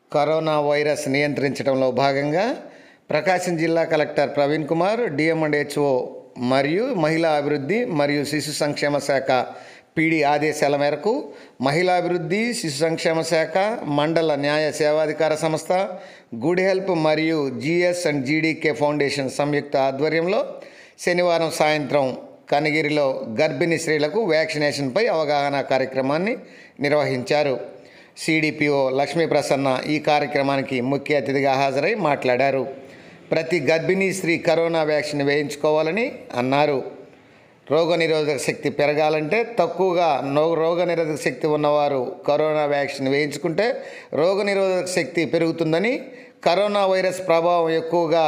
corona virus నియంత్రించడంలో భాగంగా ప్రకాశం జిల్లా కలెక్టర్ ప్రవీణ్ కుమార్ డిఎంఎండ్హెచ్ఓ మరియు మహిళా అభివృద్ధి మరియు శిశు సంక్షేమ శాఖ పీడీ ఆదేశాల మేరకు మహిళా అభివృద్ధి శిశు సంక్షేమ శాఖ మండల న్యాయ సేవాధికార సంస్థ గుడ్ హెల్ప్ మరియు జిఎస్ అండ్ జీడీకే ఫౌండేషన్ సంయుక్త ఆధ్వర్యంలో శనివారం సాయంత్రం కనగిరిలో గర్భిణీ స్త్రీలకు వ్యాక్సినేషన్పై అవగాహన కార్యక్రమాన్ని నిర్వహించారు సిడిపిఓ లక్ష్మీ ప్రసన్న ఈ కార్యక్రమానికి ముఖ్య అతిథిగా హాజరై మాట్లాడారు ప్రతి గర్భిణీ స్త్రీ కరోనా వ్యాక్సిన్ వేయించుకోవాలని అన్నారు రోగనిరోధక శక్తి పెరగాలంటే తక్కువగా నో రోగనిరోధక శక్తి ఉన్నవారు కరోనా వ్యాక్సిన్ వేయించుకుంటే రోగనిరోధక శక్తి పెరుగుతుందని కరోనా వైరస్ ప్రభావం ఎక్కువగా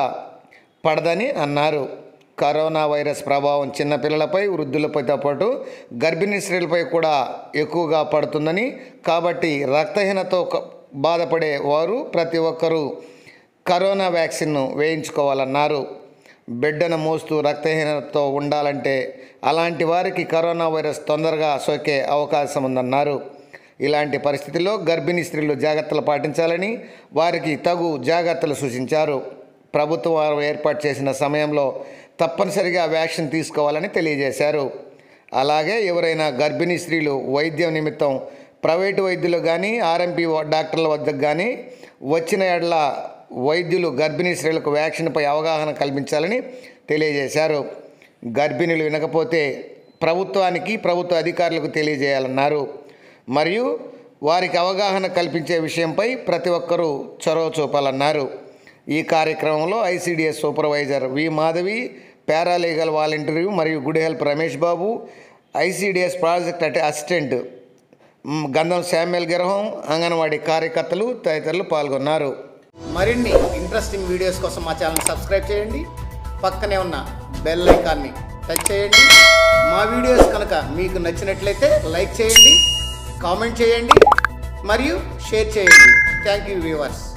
పడదని అన్నారు కరోనా వైరస్ ప్రభావం చిన్నపిల్లలపై వృద్ధులపైతో పాటు గర్భిణీ స్త్రీలపై కూడా ఎక్కువగా పడుతుందని కాబట్టి రక్తహీనతో క- బాధపడే వారు ప్రతి ఒక్కరూ కరోనా వ్యాక్సిన్ను వేయించుకోవాలన్నారు బిడ్డను మోస్తూ రక్తహీనతతో ఉండాలంటే అలాంటి వారికి కరోనా వైరస్ తొందరగా సోకే అవకాశం ఉందన్నారు ఇలాంటి పరిస్థితుల్లో గర్భిణీ స్త్రీలు జాగ్రత్తలు పాటించాలని వారికి తగు జాగ్రత్తలు సూచించారు ప్రభుత్వం వారు ఏర్పాటు చేసిన సమయంలో తప్పనిసరిగా వ్యాక్సిన్ తీసుకోవాలని తెలియజేశారు అలాగే ఎవరైనా గర్భిణీ స్త్రీలు వైద్యం నిమిత్తం ప్రైవేటు వైద్యులు కానీ ఆర్ఎంపీ డాక్టర్ల వద్దకు కానీ వచ్చిన ఎడల వైద్యులు గర్భిణీ స్త్రీలకు వ్యాక్సిన్పై అవగాహన కల్పించాలని తెలియజేశారు గర్భిణులు వినకపోతే ప్రభుత్వానికి ప్రభుత్వ అధికారులకు తెలియజేయాలన్నారు మరియు వారికి అవగాహన కల్పించే విషయంపై ప్రతి ఒక్కరూ చొరవ చూపాలన్నారు ఈ కార్యక్రమంలో ICDS supervisor V Madhavi paralegal volunteer మరియు good help Ramesh Babu ICDS project అంటే అసిస్టెంట్ మ్, గంధం శామ్యుల్ గ్రహం అంగన్వాడీ కార్యకర్తలు తదితరులు పాల్గొన్నారు మరిన్ని ఇంట్రెస్టింగ్ వీడియోస్ కోసం మా ఛానల్ సబ్స్క్రైబ్ చేయండి పక్కనే ఉన్న బెల్ ఐకాన్ని టచ్ చేయండి మా వీడియోస్ కనుక మీకు నచ్చినట్లయితే లైక్ చేయండి కామెంట్ చేయండి మరియు షేర్ చేయండి థ్యాంక్ యూ వ్యూవర్స్